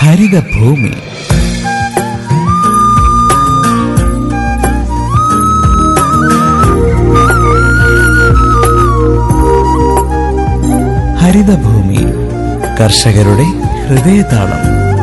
ഹരിതഭൂമി ഹരിതഭൂമി കർഷകരുടെ ഹൃദയതാളം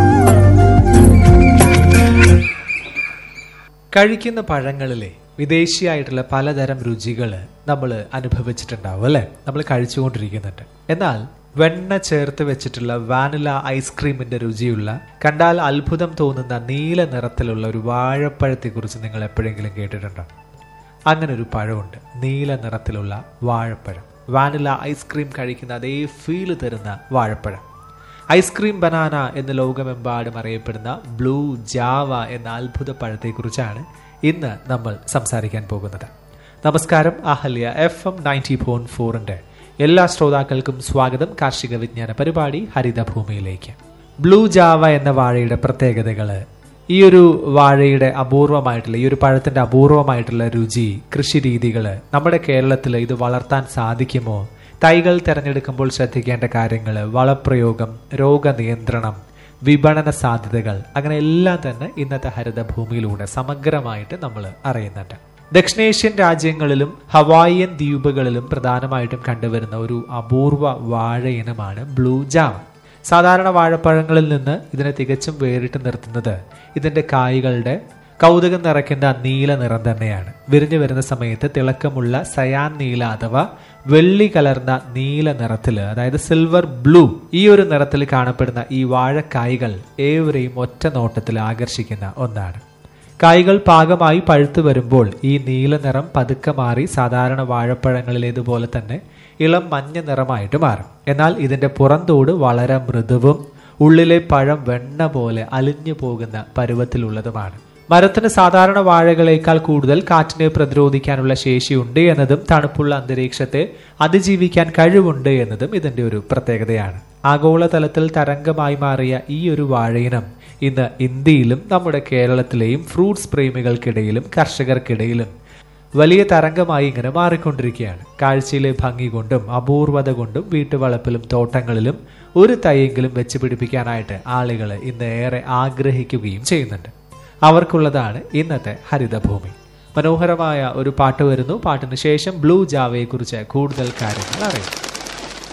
കഴിക്കുന്ന പഴങ്ങളിലെ വിദേശിയായിട്ടുള്ള പലതരം രുചികൾ നമ്മൾ അനുഭവിച്ചിട്ടുണ്ടാവും അല്ലെ നമ്മൾ കഴിച്ചുകൊണ്ടിരിക്കുന്നുണ്ട് എന്നാൽ വെണ്ണ ചേർത്ത് വെച്ചിട്ടുള്ള വാനില ഐസ്ക്രീമിന്റെ രുചിയുള്ള കണ്ടാൽ അത്ഭുതം തോന്നുന്ന നീല നിറത്തിലുള്ള ഒരു വാഴപ്പഴത്തെക്കുറിച്ച് നിങ്ങൾ എപ്പോഴെങ്കിലും കേട്ടിട്ടുണ്ടോ അങ്ങനെ ഒരു പഴമുണ്ട് നീല നിറത്തിലുള്ള വാഴപ്പഴം വാനില ഐസ്ക്രീം കഴിക്കുന്ന അതേ ഫീല് തരുന്ന വാഴപ്പഴം ഐസ്ക്രീം ബനാന എന്ന് ലോകമെമ്പാടും അറിയപ്പെടുന്ന ബ്ലൂ ജാവ എന്ന അത്ഭുത പഴത്തെക്കുറിച്ചാണ് ഇന്ന് നമ്മൾ സംസാരിക്കാൻ പോകുന്നത് നമസ്കാരം Ahalya F M ninety point ഫോറിന്റെ എല്ലാ ശ്രോതാക്കൾക്കും സ്വാഗതം കാർഷിക വിജ്ഞാന പരിപാടി ഹരിതഭൂമിയിലേക്ക് ബ്ലൂ ജാവ എന്ന വാഴയുടെ പ്രത്യേകതകള് ഈ ഒരു വാഴയുടെ അപൂർവമായിട്ടുള്ള ഈ ഒരു പഴത്തിന്റെ അപൂർവമായിട്ടുള്ള രുചി കൃഷി രീതികള് നമ്മുടെ കേരളത്തിൽ ഇത് വളർത്താൻ സാധിക്കുമോ തൈകൾ തിരഞ്ഞെടുക്കുമ്പോൾ ശ്രദ്ധിക്കേണ്ട കാര്യങ്ങൾ വളപ്രയോഗം രോഗനിയന്ത്രണം വിപണന സാധ്യതകൾ അങ്ങനെ എല്ലാം തന്നെ ഇന്നത്തെ ഹരിതഭൂമിയിലൂടെ സമഗ്രമായിട്ട് നമ്മൾ അറിയുന്നുണ്ട് ദക്ഷിണേഷ്യൻ രാജ്യങ്ങളിലും ഹവായിയൻ ദ്വീപുകളിലും പ്രധാനമായിട്ടും കണ്ടുവരുന്ന ഒരു അപൂർവ വാഴ ഇനമാണ് ബ്ലൂ ജാം സാധാരണ വാഴപ്പഴങ്ങളിൽ നിന്ന് ഇതിനെ തികച്ചും വേറിട്ട് നിർത്തുന്നത് ഇതിന്റെ കായ്കളുടെ കൗതുകം നിറയ്ക്കുന്ന നീല നിറം തന്നെയാണ് വിരിഞ്ഞു വരുന്ന സമയത്ത് തിളക്കമുള്ള സയാൻ നീല അഥവാ വെള്ളി കലർന്ന നീല നിറത്തില് അതായത് സിൽവർ ബ്ലൂ ഈ ഒരു നിറത്തിൽ കാണപ്പെടുന്ന ഈ വാഴക്കായ്കൾ ഏവരെയും ഒറ്റ നോട്ടത്തിൽ ആകർഷിക്കുന്ന ഒന്നാണ് കായ്കൾ പാകമായി പഴുത്തു വരുമ്പോൾ ഈ നീല നിറം പതുക്കെ മാറി സാധാരണ വാഴപ്പഴങ്ങളിലേതുപോലെ തന്നെ ഇളം മഞ്ഞ നിറമായിട്ട് മാറും എന്നാൽ ഇതിന്റെ പുറന്തോട് വളരെ മൃദുവും ഉള്ളിലെ പഴം വെണ്ണ പോലെ അലിഞ്ഞു പോകുന്ന പരുവത്തിലുള്ളതുമാണ് മരത്തിന് സാധാരണ വാഴകളേക്കാൾ കൂടുതൽ കാറ്റിനെ പ്രതിരോധിക്കാനുള്ള ശേഷിയുണ്ട് എന്നതും തണുപ്പുള്ള അന്തരീക്ഷത്തെ അതിജീവിക്കാൻ കഴിവുണ്ട് എന്നതും ഇതിന്റെ ഒരു പ്രത്യേകതയാണ് ആഗോളതലത്തിൽ തരംഗമായി മാറിയ ഈ ഒരു വാഴയിനം ഇന്ന് ഇന്ത്യയിലും നമ്മുടെ കേരളത്തിലെയും ഫ്രൂട്ട്സ് പ്രേമികൾക്കിടയിലും കർഷകർക്കിടയിലും വലിയ തരംഗമായി ഇങ്ങനെ മാറിക്കൊണ്ടിരിക്കുകയാണ് കാഴ്ചയിലെ ഭംഗി കൊണ്ടും അപൂർവത കൊണ്ടും വീട്ടുവളപ്പിലും തോട്ടങ്ങളിലും ഒരു തൈയെങ്കിലും വെച്ച് പിടിപ്പിക്കാനായിട്ട് ആളുകൾ ഇന്ന് ഏറെ ആഗ്രഹിക്കുകയും ചെയ്യുന്നുണ്ട് അവർക്കുള്ളതാണ് ഇന്നത്തെ ഹരിതഭൂമി മനോഹരമായ ഒരു പാട്ട് വരുന്നു പാട്ടിന് ശേഷം ബ്ലൂ ജാവയെക്കുറിച്ച് കൂടുതൽ കാര്യങ്ങൾ അറിയാം